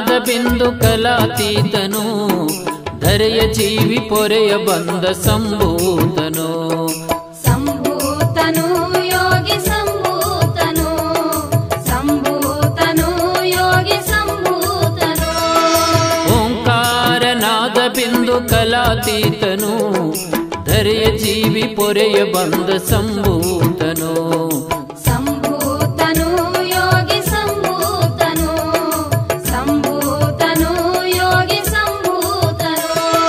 ನಾದ ಬಿಂದು ಕಲಾತೀತನು ಧರೆಯ ಜೀವಿ ಪೊರೆಯ ಬಂದ ಸಂಭೂತನು ಸಂಭೂತನು ಯೋಗಿ ಸಂಭೂತನು ಸಂಭೂತನು ಯೋಗಿ ಸಂಭೂತನು ಓಂಕಾರ ನಾದ ಬಿಂದು ಕಲಾತೀತನು ಧರೆಯ ಜೀವಿ ಪೊರೆಯ ಬಂದ ಸಂಭೂತನು ಸಂಭೂತನು ಯೋಗಿ ಸಂಭೂತನು ಸಂಭೂತನು ಯೋಗಿ ಸಂಭೂತನು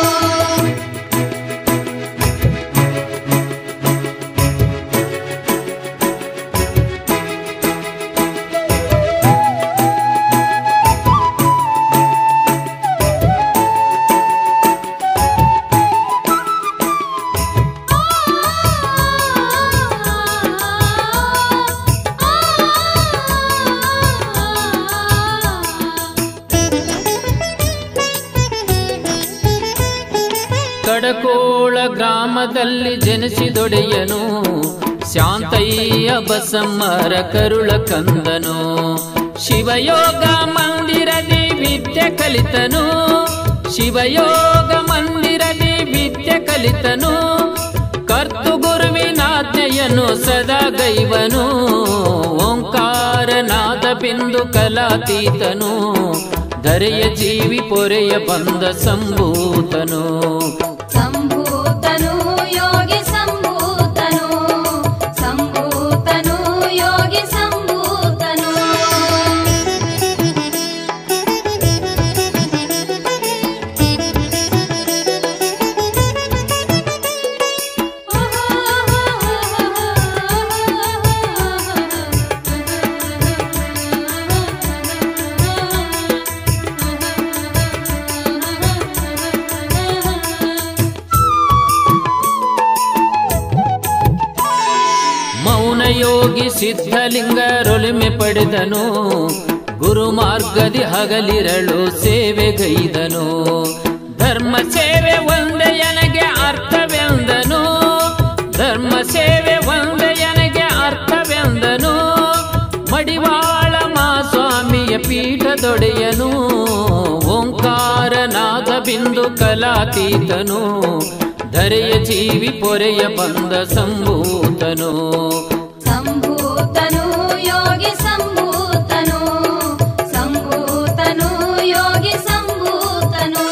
ಕಡಕೋಳ ಗ್ರಾಮದಲ್ಲಿ ಜನಿಸಿದೊಡೆಯನು ಶಾಂತಯ್ಯ ಬಸಮ್ಮರ ಕರುಳ ಕಂದನು ಶಿವಯೋಗ ಮಂದಿರದಿ ವಿದ್ಯೆ ಕಲಿತನು ಶಿವಯೋಗ ಮಂದಿರದಿ ವಿದ್ಯೆ ಕಲಿತನು ಕರ್ತು ಗುರುವಿನಾಜ್ಞೆಯನ್ನು ಸದಾ ಗೈವನು ಓಂಕಾರ ನಾದ ಬಿಂದು ಕಲಾತೀತನು ಧರೆಯ ಜೀವಿ ಪೊರೆಯ ಬಂದ ಸಂಭೂತನು ಸಂಭೂತನು ಯೋಗಿ ಸಂಭೂತನು ಸಂಭೂತನು ಯೋಗಿ ಸಂಭೂತನು ಮೌನ ಯೋಗಿ ಸಿದ್ಧಲಿಂಗರೊಲಿಮೆ ಪಡೆದನು ಗುರು ಮಾರ್ಗದಿ ಹಗಲಿರಳು ಸೇವೆಗೈದನು ಧರ್ಮ ಸೇವೆ ಒಂದೆಯನಗೆ ಅರ್ಥವೆಂದನು ಧರ್ಮ ಸೇವೆ ಒಂದೆಯನಗೆ ಅರ್ಥವೆಂದನು ಮಡಿವಾಳ ಮಾ ಸ್ವಾಮಿಯ ಪೀಠದೊಡೆಯನು ಓಂಕಾರ ನಾದ ಬಿಂದು ಕಲಾತೀತನು ಧರೆಯ ಜೀವಿ ಪೊರೆಯ ಬಂದ ಸಂಭೂತನು ಸಂಭೂತನು ಯೋಗಿ ಸಂಭೂತನು ಸಂಭೂತನು ಯೋಗಿ ಸಂಭೂತನು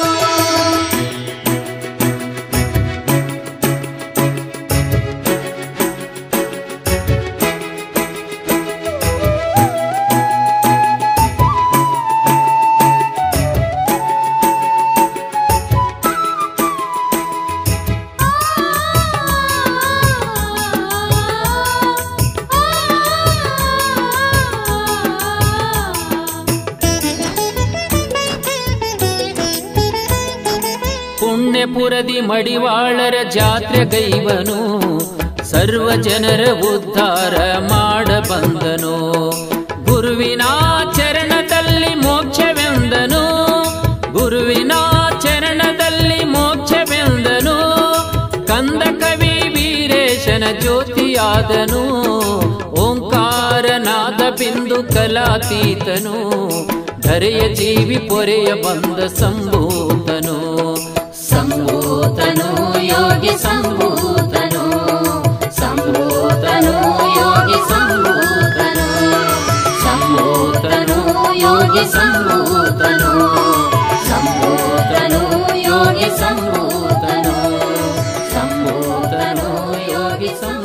ಪುಣ್ಯಪುರದಿ ಮಡಿವಾಳರ ಜಾತ್ರೆ ಗೈವನು ಸರ್ವ ಜನರ ಉದ್ಧಾರ ಮಾಡ ಬಂದನು ಗುರುವಿನ ಚರಣದಲ್ಲಿ ಮೋಕ್ಷವೆಂದನು ಗುರುವಿನ ಚರಣದಲ್ಲಿ ಮೋಕ್ಷವೆಂದನು ಕಂದ ಕವಿ ವೀರೇಶನ ಜ್ಯೋತಿಯಾದನು ಓಂಕಾರ ನಾದ ಬಿಂದು ಕಲಾತೀತನು ಧರೆಯ ಜೀವಿ ಪೊರೆಯ ಬಂದ ಸಂಭೂತನು ಸಂಭೂತನು ಯೋಗಿ ಸಂಭೂತನು ಸಂಭೂತನು ಯೋಗಿ ಸಂಭೂತನು ಸಂಭೂತನು ಯೋಗಿ ಸಂಭೂತನು ಸಂಭೂತನು ಯೋಗಿ ಸಂಭೂತನು ಸಂಭೂತನು ಯೋಗಿ ಸಂಭೂತನು